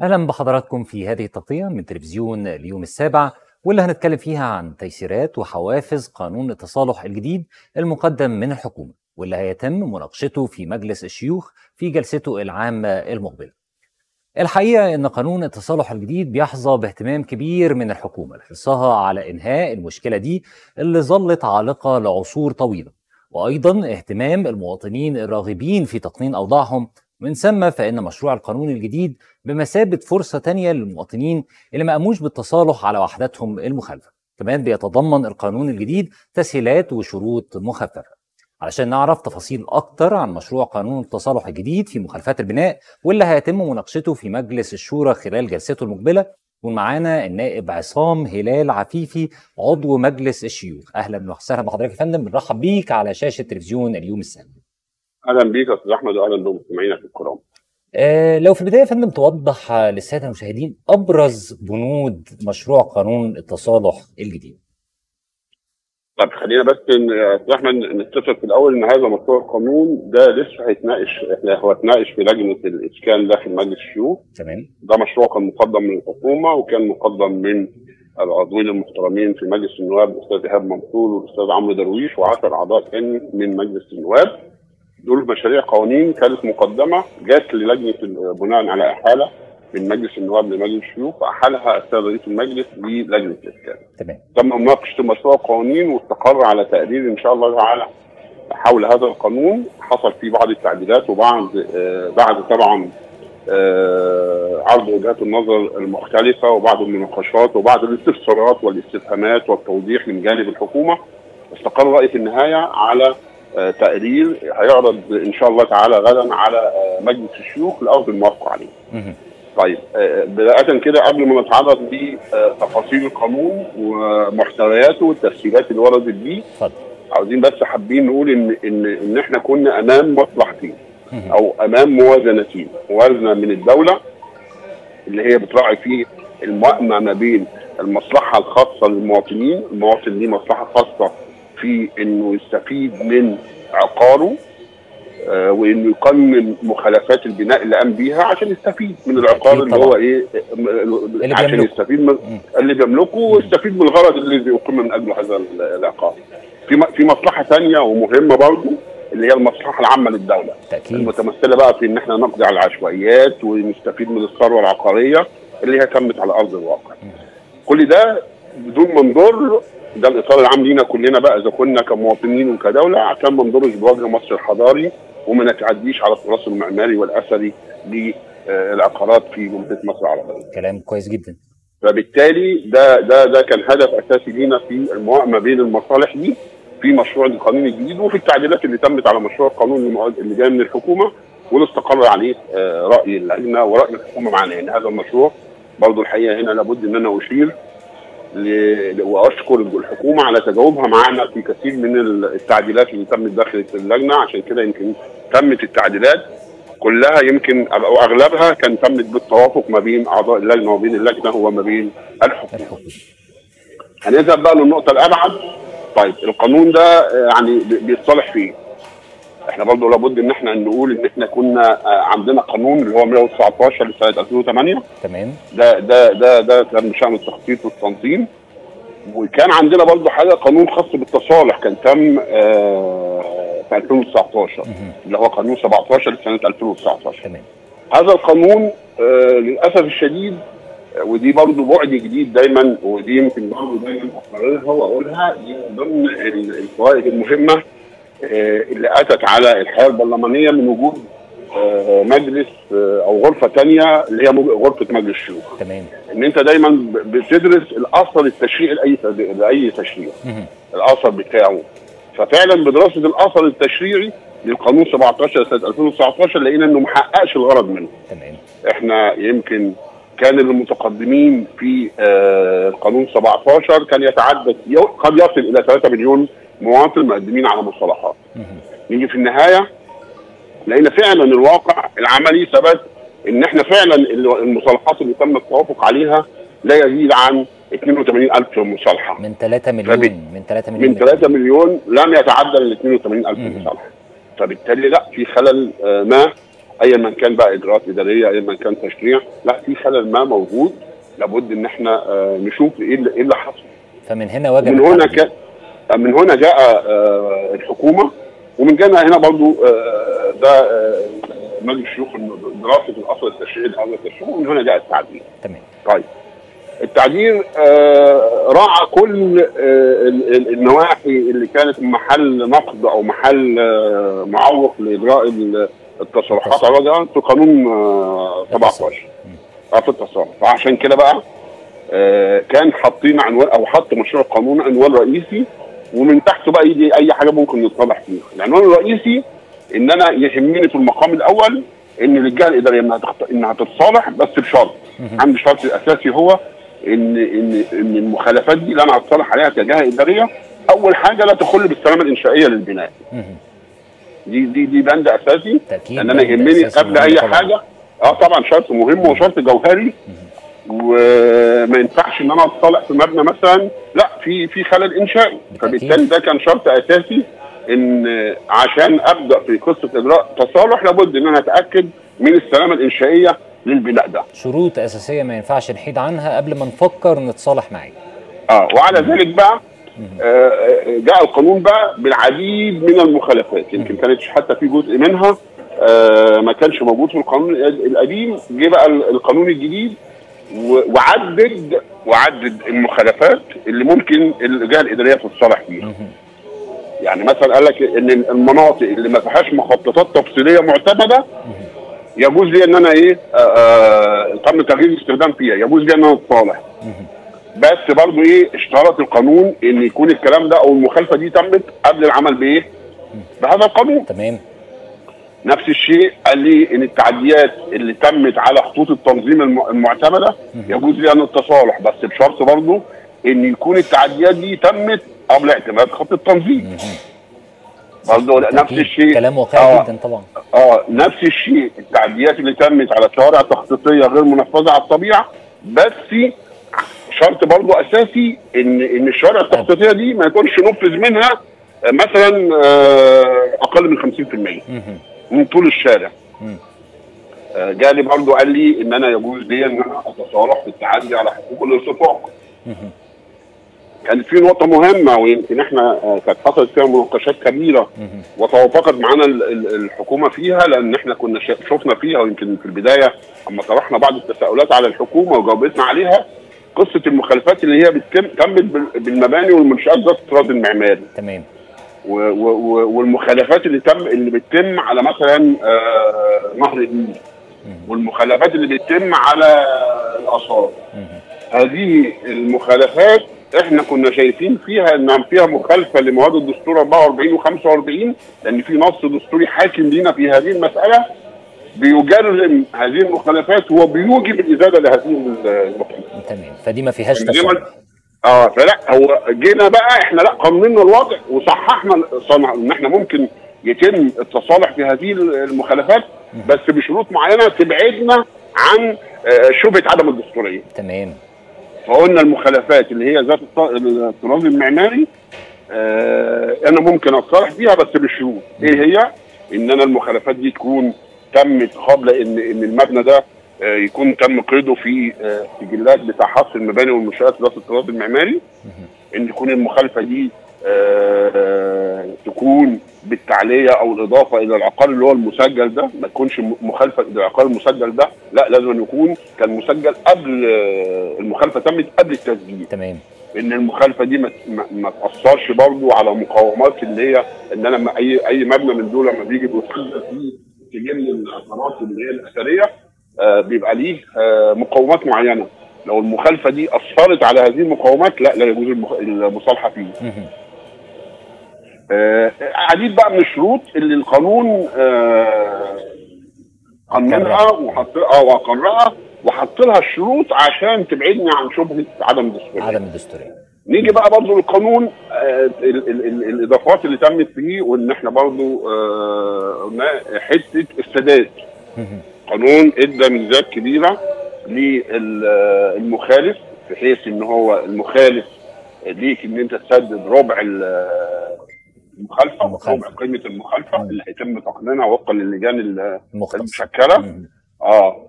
أهلا بحضراتكم في هذه التغطية من تلفزيون اليوم السابع واللي هنتكلم فيها عن تيسيرات وحوافز قانون التصالح الجديد المقدم من الحكومة واللي هيتم مناقشته في مجلس الشيوخ في جلسته العامة المقبلة. الحقيقة إن قانون التصالح الجديد بيحظى باهتمام كبير من الحكومة لحرصها على إنهاء المشكلة دي اللي ظلت عالقة لعصور طويلة وأيضا اهتمام المواطنين الراغبين في تقنين أوضاعهم من ثم فإن مشروع القانون الجديد بمثابة فرصة تانية للمواطنين اللي ما قاموش بالتصالح على وحداتهم المخالفة كمان بيتضمن القانون الجديد تسهيلات وشروط مخففة علشان نعرف تفاصيل أكتر عن مشروع قانون التصالح الجديد في مخالفات البناء واللي هيتم مناقشته في مجلس الشورى خلال جلسته المقبلة يكون معانا النائب عصام هلال عفيفي عضو مجلس الشيوخ أهلا وسهلا بحضرتك يا فندم بنرحب بيك على شاشة تلفزيون اليوم السابع اهلا بيك يا استاذ احمد واهلا بمستمعينا الكرام آه لو في البداية يا فندم توضح للسادة المشاهدين أبرز بنود مشروع قانون التصالح الجديد طب خلينا بس ن- يا استاذ احمد نتفق في الاول ان هذا مشروع القانون ده لسه هيتناقش احنا هو اتناقش في لجنه الاسكان داخل مجلس الشيوخ تمام ده مشروع كان مقدم من الحكومه وكان مقدم من العضوين المحترمين في مجلس النواب الاستاذ ايهاب منصور والاستاذ عمرو درويش و10 اعضاء تاني من مجلس النواب دول مشاريع قوانين كانت مقدمه جات للجنه ال- بناء على احاله من مجلس النواب لمجلس الشيوخ واحالها السيد رئيس المجلس للجنه الاسكان. تمام تم مناقشه مشروع قوانين واستقر على تقرير ان شاء الله تعالى حول هذا القانون حصل فيه بعض التعديلات وبعض آه، بعد طبعا آه، عرض وجهات النظر المختلفه وبعض المناقشات وبعض الاستفسارات والاستفهامات والتوضيح من جانب الحكومه استقر الراي في النهايه على آه، تقرير هيعرض ان شاء الله تعالى غدا على آه، مجلس الشيوخ لاخذ الموافقه عليه. مهم. طيب آه، بداية كده قبل ما نتعرض لتفاصيل القانون ومحتوياته والتسهيلات اللي وردت بيه اتفضل عاوزين بس حابين نقول ان ان ان احنا كنا امام مصلحتين مهم. او امام موازنتين موازنه من الدوله اللي هي بتراعي فيه الموائمه ما بين المصلحه الخاصه للمواطنين المواطن ليه مصلحه خاصه في انه يستفيد من عقاره آه، وانه يقنن مخالفات البناء اللي قام بيها عشان يستفيد من العقار أكيد اللي طبعاً. هو ايه آه، عشان بيملكه. يستفيد من مم. اللي بيملكه ويستفيد من الغرض الذي يقيم من اجله هذا ال- العقار. في م- في مصلحه ثانيه ومهمه برضه اللي هي المصلحه العامه للدوله تأكيد المتمثله بقى في ان احنا نقضي على العشوائيات ونستفيد من الثروه العقاريه اللي هي تمت على ارض الواقع. كل ده بدون ما نضر ده الاطار العام لينا كلنا بقى اذا كنا كمواطنين وكدوله عشان ما نضرش بوجه مصر الحضاري وما نتعديش على التراث المعماري والاثري للعقارات في جمهوريه مصر العربيه. كلام كويس جدا فبالتالي ده ده ده كان هدف اساسي لينا في الموائمه بين المصالح دي في مشروع القانون الجديد وفي التعديلات اللي تمت على مشروع القانون المؤد- اللي جاي من الحكومه واللي استقر عليه آه، راي اللجنه وراي الحكومه معنا يعني هذا المشروع برضه الحقيقه هنا لابد ان انا اشير ل- واشكر الحكومه على تجاوبها معنا في كثير من التعديلات اللي تمت داخل اللجنه عشان كده يمكن تمت التعديلات كلها يمكن او اغلبها كان تمت بالتوافق ما بين اعضاء اللجنه وبين اللجنه وما بين الحكومه. الحكومة هنذهب بقى للنقطه الابعد طيب القانون ده آه، يعني بي- بيتصالح فيه احنا برضه لابد ان احنا نقول ان احنا كنا آه، عندنا قانون اللي هو 119 لسنه 2008 تمام ده ده ده ده كان بشان التخطيط والتنظيم وكان عندنا برضه حاجه قانون خاص بالتصالح كان تم آه، في 2019 مهم. اللي هو قانون 17 لسنه 2019 تمام هذا القانون آه للاسف الشديد آه، ودي برضه بعد جديد دايما ودي يمكن برضه دايما اقررها واقولها دي من ضمن ال- الفوائد المهمه آه اللي اتت على الحياه البرلمانيه من وجود آه مجلس آه او غرفه ثانيه اللي هي مج- غرفه مجلس الشيوخ تمام ان انت دايما ب- بتدرس الاثر التشريعي لاي تد- لاي تشريع مهم. الاثر بتاعه ففعلا بدراسه الاثر التشريعي للقانون 17 سنه 2019 لقينا انه ما حققش الغرض منه تمام احنا يمكن كان المتقدمين في آه، القانون 17 كان يتعدى يو- قد يصل الى 3 مليون مواطن مقدمين على مصطلحات مهم. نيجي في النهايه لقينا فعلا الواقع العملي ثبت ان احنا فعلا ال- المصالحات اللي تم التوافق عليها لا يزيد عن 82 الف مصالحه من 3 مليون فبت- من 3 مليون من 3 مليون لم يتعدى ال 82 الف مهم. مصالحه فبالتالي لا في خلل آه، ما ايا من كان بقى اجراءات اداريه ايا من كان تشريع لا في خلل ما موجود لابد ان احنا آه، نشوف ايه اللي, إيه اللي حصل فمن هنا وجب من هنا التعديل. كان من هنا جاء آه، الحكومه ومن جانا هنا برضو آه، ده آه، مجلس الشيوخ إنه دراسه الاصل التشريعي لهذا التشريع ومن هنا جاء التعديل. تمام طيب التعديل آه، راعى كل آه، ال- ال- النواحي اللي كانت محل نقد او محل آه، معوق لاجراء ال- التصريحات على وجه في قانون آه، 17 اه في التصرف فعشان كده بقى آه، كان حاطين عنوان او حط مشروع القانون عنوان رئيسي ومن تحته بقى يجي اي حاجه ممكن نتصالح فيها العنوان الرئيسي ان انا يهمني في المقام الاول ان الجهه الاداريه انها تخت... انها تتصالح بس بشرط عندي الشرط الاساسي هو ان ان ان المخالفات دي اللي انا هتصالح عليها كجهه اداريه اول حاجه لا تخل بالسلامه الانشائيه للبناء مهم. دي دي دي بند اساسي تأكيد ان انا بند يهمني أساسي قبل مهم اي طبعاً. حاجه اه طبعا شرط مهم وشرط جوهري وما ينفعش ان انا اتصالح في مبنى مثلا لا في في خلل انشائي بالتأكيد. فبالتالي ده كان شرط اساسي ان عشان ابدا في قصه اجراء تصالح لابد ان انا اتاكد من السلامه الانشائيه للبناء ده شروط اساسيه ما ينفعش نحيد عنها قبل ما نفكر نتصالح معاه اه وعلى ذلك بقى آه، جاء القانون بقى بالعديد من المخالفات يمكن كانت حتى في جزء منها آه، ما كانش موجود في القانون القديم جه بقى القانون الجديد و- وعدد وعدد المخالفات اللي ممكن الجهه الاداريه تتصالح فيها مهم. يعني مثلا قال لك ان المناطق اللي ما فيهاش مخططات تفصيليه معتمده يجوز لي ان انا ايه آه، آه، تم تغيير الاستخدام فيها يجوز لي ان انا اتصالح مهم. بس برضو ايه اشترط القانون ان يكون الكلام ده او المخالفه دي تمت قبل العمل بايه؟ بهذا القانون تمام نفس الشيء قال لي ان التعديات اللي تمت على خطوط التنظيم الم- المعتمده يجوز لي ان التصالح بس بشرط برضو ان يكون التعديات دي تمت قبل اعتماد خط التنظيم مهم. برضو نفس بالتأكيد. الشيء كلام واقعي آه. جدا طبعا اه نفس الشيء التعديات اللي تمت على شوارع تخطيطيه غير منفذه على الطبيعه بس شرط برضو اساسي ان ان الشوارع التخطيطيه دي ما يكونش نفذ منها آه، مثلا آه، اقل من 50% مهم. من طول الشارع مم. آه، جالي برضو قال لي ان انا يجوز لي ان انا اتصالح في التعدي على حقوق الارتفاق مهم. كانت في نقطه مهمه ويمكن احنا آه، كانت حصلت فيها مناقشات كبيره مهم. وتوافقت معانا ال- ال- الحكومه فيها لان احنا كنا شا- شفنا فيها ويمكن في البدايه اما طرحنا بعض التساؤلات على الحكومه وجاوبتنا عليها قصه المخالفات اللي هي بتتم تمت بال- بالمباني والمنشات ذات الطراز المعماري تمام و- و- و- والمخالفات اللي تم اللي بتتم على مثلا آه، نهر النيل مهم. والمخالفات اللي بتتم على الاثار مهم. هذه المخالفات احنا كنا شايفين فيها ان فيها مخالفه لمواد الدستور 44 و45 لان في نص دستوري حاكم لينا في هذه المساله بيجرم هذه المخالفات وبيوجب الازاله لهذه المخالفات. تمام فدي ما فيهاش يعني تصالح اه فلا هو جينا بقى احنا لا قننا الوضع وصححنا صنع ان احنا ممكن يتم التصالح في هذه المخالفات بس بشروط معينه تبعدنا عن آه، شبهه عدم الدستوريه. تمام فقلنا المخالفات اللي هي ذات الط- الطراز المعماري آه انا ممكن اتصالح فيها بس بشروط ايه هي؟ ان انا المخالفات دي تكون تمت قبل ان ان المبنى ده آه يكون تم قيده في آه سجلات بتاع حصر المباني والمنشات ذات الطراز المعماري ان تكون المخالفه دي آه تكون بالتعليه او الاضافه الى العقار اللي هو المسجل ده ما تكونش م- مخالفه الى العقار المسجل ده لا لازم أن يكون كان مسجل قبل آه، المخالفه تمت قبل التسجيل تمام ان المخالفه دي ما ما- ما تاثرش برضو على مقاومات اللي هي ان انا لما اي اي مبنى من دول لما بيجي بيسجل فيه سجل العقارات اللي هي الاثريه آه بيبقى ليه آه مقاومات معينه لو المخالفه دي اثرت على هذه المقاومات لا لا يجوز المخ- المصالحه فيه مهم. آه، عديد بقى من الشروط اللي القانون آه، قننها وحط اه وقررها وحط لها الشروط عشان تبعدني عن شبهه عدم الدستوريه. عدم الدستوريه نيجي بقى برضو للقانون آه، ال- ال- ال- الاضافات اللي تمت فيه وان احنا برضو آه، قلنا حته السداد. مهم. قانون ادى ميزات كبيره للمخالف بحيث ان هو المخالف ليك ان انت تسدد ربع ال- المخالفه المخالفة. ربع قيمه المخالفه مم. اللي هيتم تقنينها وفقا للجان ال- مختص المشكله مم. اه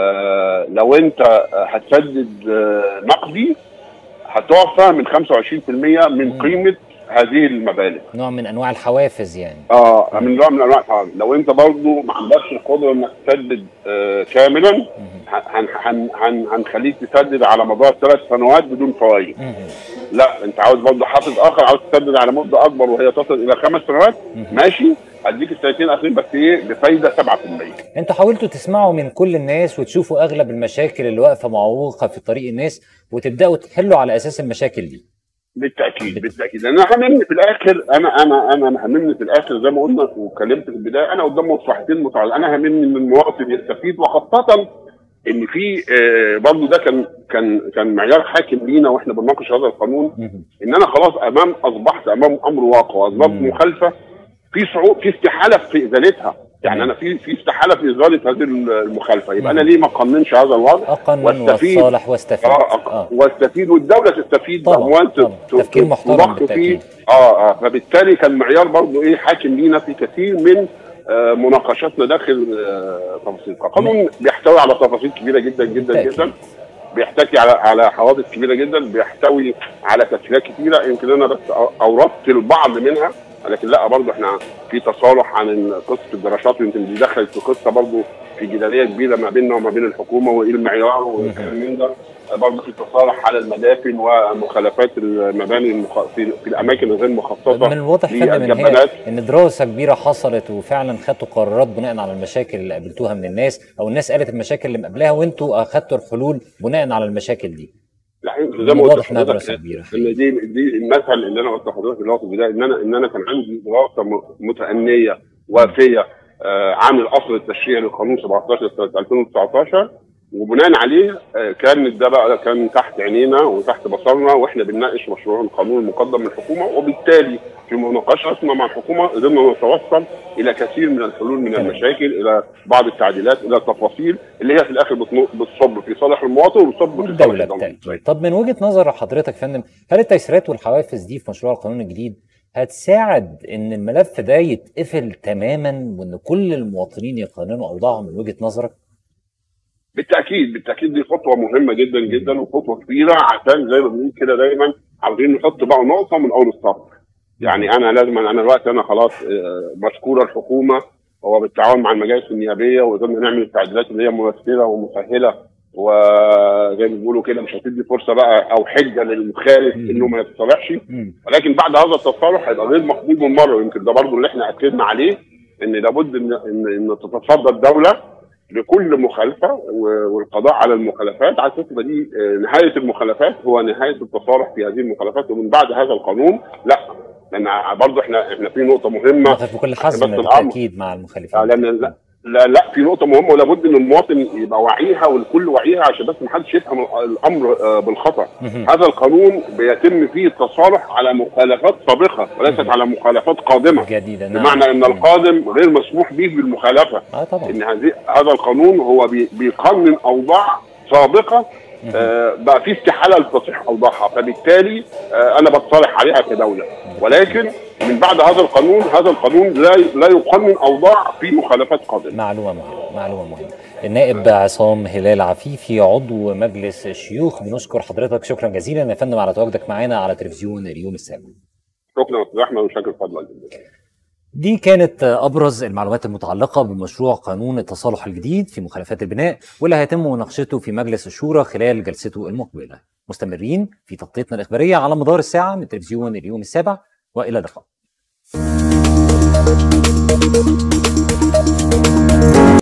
آه، لو انت هتسدد آه، نقدي هتعفى من 25% من مم. قيمه هذه المبالغ نوع من انواع الحوافز يعني اه من نوع من انواع الحرام لو انت برضو ما عندكش القدره انك تسدد آه كاملا مم. هن هن هن هنخليك تسدد على مدار ثلاث سنوات بدون فوائد مم. لا انت عاوز برضه حافز اخر عاوز تسدد على مده اكبر وهي تصل الى خمس سنوات مم. ماشي هديك السنتين الاخرين بس ايه بفايده 7% انتوا حاولتوا تسمعوا من كل الناس وتشوفوا اغلب المشاكل اللي واقفه معوقه في طريق الناس وتبداوا تحلوا على اساس المشاكل دي بالتاكيد بالتاكيد لان انا هممني في الاخر انا انا انا هممني في الاخر زي ما قلنا واتكلمت في البدايه انا قدام مصلحتين متعلقه انا هممني ان المواطن يستفيد وخاصه ان في آه برضه ده كان كان كان معيار حاكم لينا واحنا بنناقش هذا القانون مم. ان انا خلاص امام اصبحت امام امر واقع واصبحت مم. مخالفه في صعوبه في استحاله في ازالتها يعني تمام. انا في في استحاله في ازاله هذه المخالفه يبقى مم. انا ليه ما قاننش هذا الوضع اقنن واستفيد. والصالح واستفيد اه اه واستفيد والدوله تستفيد طبعاً، باموال طبعاً. ت- تفكير ت- محترم تضخ بالتأكيد. فيه اه اه فبالتالي كان معيار برضه ايه حاكم لينا في كثير من آه مناقشاتنا داخل آه تفاصيل القانون بيحتوي على تفاصيل كبيره جدا جدا بالتأكيد. جدا بيحتكي على على حوادث كبيره جدا بيحتوي على تسهيلات كتيره يمكن انا بس أو- اوردت البعض منها لكن لا برضه احنا في تصالح عن قصه الدراسات ويمكن دي دخلت في قصه برضه في جداليه كبيره ما بيننا وما بين الحكومه وايه المعيار والكلام من ده برضه في تصالح على المدافن ومخالفات المباني المخ... في, في الاماكن الغير مخصصه من الواضح فندم ان هي للجبانات ان دراسه كبيره حصلت وفعلا خدتوا قرارات بناء على المشاكل اللي قابلتوها من الناس او الناس قالت المشاكل اللي مقابلاها وانتوا اخدتوا الحلول بناء على المشاكل دي لا انت من زي ما قلت الواضح انها لحضرتك دراسه كبيره ان دي دي المثل اللي انا قلت لحضرتك اللي هو في البدايه ان انا ان انا كان عندي دراسه م- متأنيه وافيه آه، عن الاصل التشريعي للقانون 17 سنه 2019 وبناء عليه آه، كان ده بقى كان تحت عينينا وتحت بصرنا واحنا بنناقش مشروع القانون المقدم من الحكومه وبالتالي في مناقشتنا مع الحكومه قدرنا نتوصل الى كثير من الحلول من تمام. المشاكل الى بعض التعديلات الى التفاصيل اللي هي في الاخر بتنو- بتصب في صالح المواطن وبتصب في صالح والدولة الدوله بالتأكيد طب من وجهة نظر حضرتك يا فندم هل التيسيرات والحوافز دي في مشروع القانون الجديد هتساعد ان الملف ده يتقفل تماما وان كل المواطنين يقننوا اوضاعهم من وجهة نظرك؟ بالتاكيد بالتاكيد دي خطوه مهمه جدا جدا وخطوه كبيره عشان زي ما بنقول كده دايما عاوزين نحط بقى نقطه من اول السطر يعني انا لازم انا دلوقتي انا خلاص آه، مشكوره الحكومه هو بالتعاون مع المجالس النيابيه وقدرنا نعمل التعديلات اللي هي ميسره ومسهله وزي ما بيقولوا كده مش هتدي فرصه بقى او حجه للمخالف مم. انه ما يتصالحش مم. ولكن بعد هذا التصالح هيبقى غير مقبول من مره ويمكن ده برضه اللي احنا اكدنا عليه ان لابد ان ان, إن تتصدى الدوله لكل مخالفه و- والقضاء على المخالفات على اساس يبقى دي آه، نهايه المخالفات هو نهايه التصالح في هذه المخالفات ومن بعد هذا القانون لا لان برضه احنا احنا في نقطه مهمه نقف بكل حزم بس الأمر. بالتأكيد مع المخالفين آه، لان لا لا لا في نقطه مهمه ولابد ان المواطن يبقى واعيها والكل واعيها عشان بس محدش يفهم الامر آه، بالخطا مهم. هذا القانون بيتم فيه التصالح على مخالفات سابقه وليست على مخالفات قادمه جديدة نعم بمعنى ان مم. القادم غير مسموح به بالمخالفه اه طبعا ان هذه هذا القانون هو بي- بيقنن اوضاع سابقه مهم. آه، بقى في استحاله لتصحيح اوضاعها فبالتالي آه، انا بتصالح عليها كدوله ولكن من بعد هذا القانون هذا القانون لا لا يقنن اوضاع في مخالفات قادمه معلومة مهمة معلومة مهمة النائب عصام هلال عفيفي عضو مجلس الشيوخ بنشكر حضرتك شكرا جزيلا يا فندم على تواجدك معنا على تلفزيون اليوم السابع شكرا يا استاذ احمد وشكرا فضلا جدا دي كانت أبرز المعلومات المتعلقة بمشروع قانون التصالح الجديد في مخالفات البناء واللي هيتم مناقشته في مجلس الشورى خلال جلسته المقبلة مستمرين في تغطيتنا الإخبارية على مدار الساعة من تلفزيون اليوم السابع وإلى اللقاء